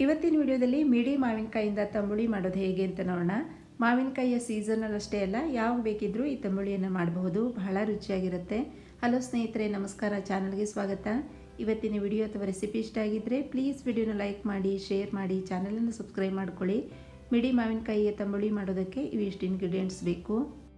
ಇವತ್ತಿನ ವಿಡಿಯೋದಲ್ಲಿ ಮಿಡಿ ಮಾವಿನಕಾಯಿಂದ ತಂಬುಳಿ ಮಾಡೋದು ಹೇಗೆ ಅಂತ ನೋಡೋಣ ಮಾವಿನಕಾಯಿಯ ಸೀಸನಲ್ಲಿ ಅಷ್ಟೇ ಅಲ್ಲ ಯಾವಾಗ ಬೇಕಿದ್ರೂ ಈ ತಂಬುಳಿಯನ್ನು ಮಾಡಬಹುದು ಬಹಳ ರುಚಿಯಾಗಿರುತ್ತೆ ಹಲೋ ಸ್ನೇಹಿತರೆ ನಮಸ್ಕಾರ ಚಾನಲ್ಗೆ ಸ್ವಾಗತ ಇವತ್ತಿನ ವಿಡಿಯೋ ಅಥವಾ ರೆಸಿಪಿ ಇಷ್ಟ ಆಗಿದ್ದರೆ ಪ್ಲೀಸ್ ವಿಡಿಯೋನ ಲೈಕ್ ಮಾಡಿ ಶೇರ್ ಮಾಡಿ ಚಾನಲನ್ನು ಸಬ್ಸ್ಕ್ರೈಬ್ ಮಾಡ್ಕೊಳ್ಳಿ ಮಿಡಿ ಮಾವಿನಕಾಯಿಯ ತಂಬುಳಿ ಮಾಡೋದಕ್ಕೆ ಇವಿಷ್ಟು ಇಂಗ್ರೀಡಿಯೆಂಟ್ಸ್ ಬೇಕು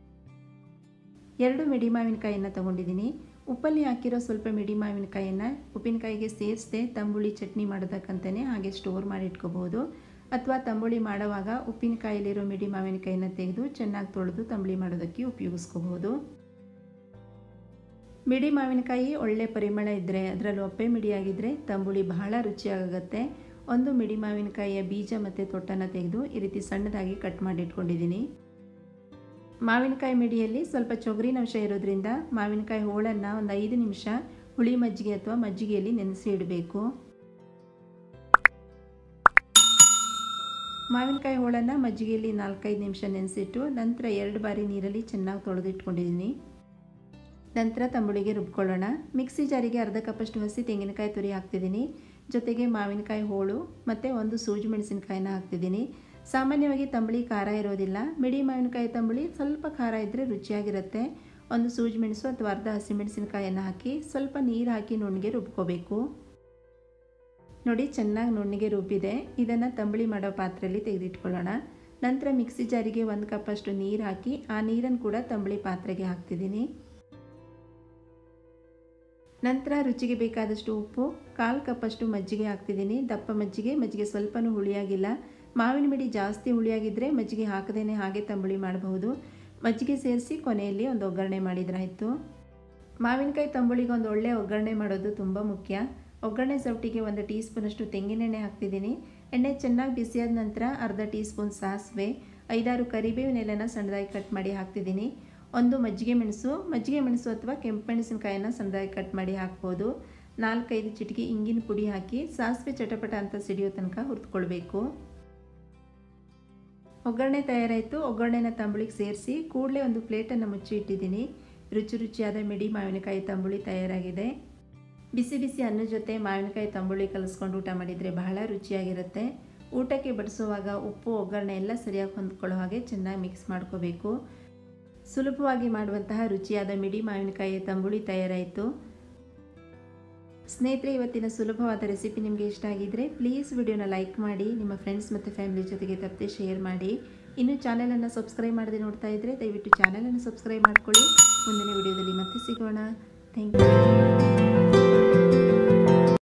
ಎರಡು ಮಿಡಿ ಮಾವಿನಕಾಯಿಯನ್ನು ತೊಗೊಂಡಿದ್ದೀನಿ ಉಪ್ಪಲ್ಲಿ ಹಾಕಿರೋ ಸ್ವಲ್ಪ ಮಿಡಿ ಮಾವಿನಕಾಯಿಯನ್ನು ಉಪ್ಪಿನಕಾಯಿಗೆ ಸೇರಿಸದೆ ತಂಬುಳಿ ಚಟ್ನಿ ಮಾಡೋದಕ್ಕಂತಲೇ ಹಾಗೆ ಸ್ಟೋರ್ ಮಾಡಿ ಇಟ್ಕೋಬೋದು ಅಥವಾ ತಂಬುಳಿ ಮಾಡುವಾಗ ಉಪ್ಪಿನಕಾಯಲ್ಲಿರೋ ಮಿಡಿ ಮಾವಿನಕಾಯಿನ ತೆಗೆದು ಚೆನ್ನಾಗಿ ತೊಳೆದು ತಂಬುಳಿ ಮಾಡೋದಕ್ಕೆ ಉಪಯೋಗಿಸ್ಕೋಬೋದು ಮಿಡಿ ಮಾವಿನಕಾಯಿ ಒಳ್ಳೆ ಪರಿಮಳ ಇದ್ದರೆ ಅದರಲ್ಲಿ ಒಪ್ಪೆ ಮಿಡಿಯಾಗಿದ್ದರೆ ತಂಬುಳಿ ಬಹಳ ರುಚಿಯಾಗುತ್ತೆ ಒಂದು ಮಿಡಿ ಮಾವಿನಕಾಯಿಯ ಬೀಜ ಮತ್ತು ತೊಟ್ಟನ್ನು ತೆಗೆದು ಈ ರೀತಿ ಸಣ್ಣದಾಗಿ ಕಟ್ ಮಾಡಿ ಇಟ್ಕೊಂಡಿದ್ದೀನಿ ಮಾವಿನಕಾಯಿ ಮಿಡಿಯಲ್ಲಿ ಸ್ವಲ್ಪ ಚೊಗರಿನಂಶ ಇರೋದ್ರಿಂದ ಮಾವಿನಕಾಯಿ ಹೋಳನ್ನು ಒಂದು ಐದು ನಿಮಿಷ ಹುಳಿ ಮಜ್ಜಿಗೆ ಅಥವಾ ಮಜ್ಜಿಗೆಯಲ್ಲಿ ನೆನೆಸಿ ಇಡಬೇಕು ಮಾವಿನಕಾಯಿ ಹೋಳನ್ನು ಮಜ್ಜಿಗೆಯಲ್ಲಿ ನಾಲ್ಕೈದು ನಿಮಿಷ ನೆನೆಸಿಟ್ಟು ನಂತರ ಎರಡು ಬಾರಿ ನೀರಲ್ಲಿ ಚೆನ್ನಾಗಿ ತೊಳೆದಿಟ್ಕೊಂಡಿದ್ದೀನಿ ನಂತರ ತಂಬುಳಿಗೆ ರುಬ್ಕೊಳ್ಳೋಣ ಮಿಕ್ಸಿ ಜಾರಿಗೆ ಅರ್ಧ ಕಪ್ಪಷ್ಟು ಹಸಿ ತೆಂಗಿನಕಾಯಿ ತುರಿ ಹಾಕ್ತಿದ್ದೀನಿ ಜೊತೆಗೆ ಮಾವಿನಕಾಯಿ ಹೋಳು ಮತ್ತು ಒಂದು ಸೂಜಿ ಮೆಣಸಿನಕಾಯಿನ ಹಾಕ್ತಿದ್ದೀನಿ ಸಾಮಾನ್ಯವಾಗಿ ತಂಬುಳಿ ಖಾರ ಇರೋದಿಲ್ಲ ಮಿಡಿ ಮಾವಿನಕಾಯಿ ತಂಬುಳಿ ಸ್ವಲ್ಪ ಖಾರ ಇದ್ದರೆ ರುಚಿಯಾಗಿರುತ್ತೆ ಒಂದು ಸೂಜಿ ಮೆಣಸು ಅಥವಾ ಅರ್ಧ ಹಸಿಮೆಣಸಿನಕಾಯನ್ನು ಹಾಕಿ ಸ್ವಲ್ಪ ನೀರು ಹಾಕಿ ನುಣ್ಣಗೆ ರುಬ್ಕೋಬೇಕು ನೋಡಿ ಚೆನ್ನಾಗಿ ನುಣ್ಣಗೆ ರುಬ್ಬಿದೆ ಇದನ್ನು ತಂಬುಳಿ ಮಾಡೋ ಪಾತ್ರೆಯಲ್ಲಿ ತೆಗೆದಿಟ್ಕೊಳ್ಳೋಣ ನಂತರ ಮಿಕ್ಸಿ ಜಾರಿಗೆ ಒಂದು ಕಪ್ಪಷ್ಟು ನೀರು ಹಾಕಿ ಆ ನೀರನ್ನು ಕೂಡ ತಂಬುಳಿ ಪಾತ್ರೆಗೆ ಹಾಕ್ತಿದ್ದೀನಿ ನಂತರ ರುಚಿಗೆ ಬೇಕಾದಷ್ಟು ಉಪ್ಪು ಕಾಲು ಕಪ್ಪಷ್ಟು ಮಜ್ಜಿಗೆ ಹಾಕ್ತಿದ್ದೀನಿ ದಪ್ಪ ಮಜ್ಜಿಗೆ ಮಜ್ಜಿಗೆ ಸ್ವಲ್ಪನೂ ಹುಳಿಯಾಗಿಲ್ಲ ಮಾವಿನ ಮಿಡಿ ಜಾಸ್ತಿ ಹುಳಿಯಾಗಿದ್ದರೆ ಮಜ್ಜಿಗೆ ಹಾಕದೇನೆ ಹಾಗೆ ತಂಬುಳಿ ಮಾಡಬಹುದು ಮಜ್ಜಿಗೆ ಸೇರಿಸಿ ಕೊನೆಯಲ್ಲಿ ಒಂದು ಒಗ್ಗರಣೆ ಮಾಡಿದ್ರಾಯಿತು ಮಾವಿನಕಾಯಿ ತಂಬುಳಿಗೆ ಒಂದು ಒಳ್ಳೆ ಒಗ್ಗರಣೆ ಮಾಡೋದು ತುಂಬ ಮುಖ್ಯ ಒಗ್ಗರಣೆ ಸೌಟಿಗೆ ಒಂದು ಟೀ ಸ್ಪೂನಷ್ಟು ತೆಂಗಿನೆಣ್ಣೆ ಹಾಕ್ತಿದ್ದೀನಿ ಎಣ್ಣೆ ಚೆನ್ನಾಗಿ ಬಿಸಿಯಾದ ನಂತರ ಅರ್ಧ ಟೀ ಸ್ಪೂನ್ ಸಾಸಿವೆ ಐದಾರು ಕರಿಬೇವಿನ ಎಲೆನ ಸಣ್ಣದಾಗಿ ಕಟ್ ಮಾಡಿ ಹಾಕ್ತಿದ್ದೀನಿ ಒಂದು ಮಜ್ಜಿಗೆ ಮೆಣಸು ಮಜ್ಜಿಗೆ ಮೆಣಸು ಅಥವಾ ಕೆಂಪು ಮೆಣಸಿನಕಾಯನ್ನು ಸಣ್ಣದಾಗಿ ಕಟ್ ಮಾಡಿ ಹಾಕ್ಬೋದು ನಾಲ್ಕೈದು ಚಿಟಿಕೆ ಇಂಗಿನ ಪುಡಿ ಹಾಕಿ ಸಾಸಿವೆ ಚಟಪಟ ಅಂತ ಸಿಡಿಯೋ ತನಕ ಹುರಿದುಕೊಳ್ಬೇಕು ಒಗ್ಗರಣೆ ತಯಾರಾಯಿತು ಒಗ್ಗರಣೆನ ತಂಬುಳಿಗೆ ಸೇರಿಸಿ ಕೂಡಲೇ ಒಂದು ಪ್ಲೇಟನ್ನು ಮುಚ್ಚಿ ಇಟ್ಟಿದ್ದೀನಿ ರುಚಿ ರುಚಿಯಾದ ಮಿಡಿ ಮಾವಿನಕಾಯಿ ತಂಬುಳಿ ತಯಾರಾಗಿದೆ ಬಿಸಿ ಬಿಸಿ ಅನ್ನ ಜೊತೆ ಮಾವಿನಕಾಯಿ ತಂಬುಳಿ ಕಲಿಸ್ಕೊಂಡು ಊಟ ಮಾಡಿದರೆ ಬಹಳ ರುಚಿಯಾಗಿರುತ್ತೆ ಊಟಕ್ಕೆ ಬಡಿಸುವಾಗ ಉಪ್ಪು ಒಗ್ಗರಣೆ ಎಲ್ಲ ಸರಿಯಾಗಿ ಹೊಂದ್ಕೊಳ್ಳೋ ಹಾಗೆ ಚೆನ್ನಾಗಿ ಮಿಕ್ಸ್ ಮಾಡ್ಕೋಬೇಕು ಸುಲಭವಾಗಿ ಮಾಡುವಂತಹ ರುಚಿಯಾದ ಮಿಡಿ ಮಾವಿನಕಾಯಿಯ ತಂಬುಳಿ ತಯಾರಾಯಿತು ಸ್ನೇಹಿತರೆ ಇವತ್ತಿನ ಸುಲಭವಾದ ರೆಸಿಪಿ ನಿಮಗೆ ಇಷ್ಟ ಆಗಿದ್ದರೆ ಪ್ಲೀಸ್ ವಿಡಿಯೋನ ಲೈಕ್ ಮಾಡಿ ನಿಮ್ಮ ಫ್ರೆಂಡ್ಸ್ ಮತ್ತು ಫ್ಯಾಮಿಲಿ ಜೊತೆಗೆ ತಪ್ಪದೆ ಶೇರ್ ಮಾಡಿ ಇನ್ನು ಚಾನಲನ್ನು ಸಬ್ಸ್ಕ್ರೈಬ್ ಮಾಡದೆ ನೋಡ್ತಾ ಇದ್ದರೆ ದಯವಿಟ್ಟು ಚಾನಲನ್ನು ಸಬ್ಸ್ಕ್ರೈಬ್ ಮಾಡ್ಕೊಳ್ಳಿ ಮುಂದಿನ ವಿಡಿಯೋದಲ್ಲಿ ಮತ್ತೆ ಸಿಗೋಣ ಥ್ಯಾಂಕ್ ಯು